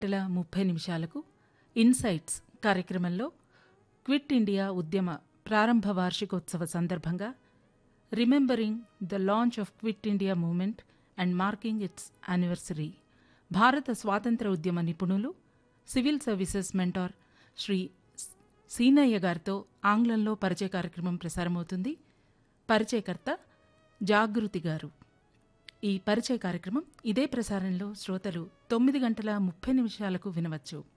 గంటల ముప్పై నిమిషాలకు ఇన్సైట్స్ కార్యక్రమంలో క్విట్ ఇండియా ఉద్యమ ప్రారంభ వార్షికోత్సవ సందర్భంగా remembering the launch of quit India movement and marking its anniversary భారత స్వాతంత్ర ఉద్యమ నిపుణులు civil services mentor Shri Seenaiah గారితో ఆంగ్లంలో పరిచయ కార్యక్రమం ప్రసారమవుతుంది పరిచయకర్త జాగృతి గారు ఈ పరిచయ కార్యక్రమం ఇదే ప్రసారంలో శ్రోతలు తొమ్మిది గంటల ముప్పై నిమిషాలకు వినవచ్చు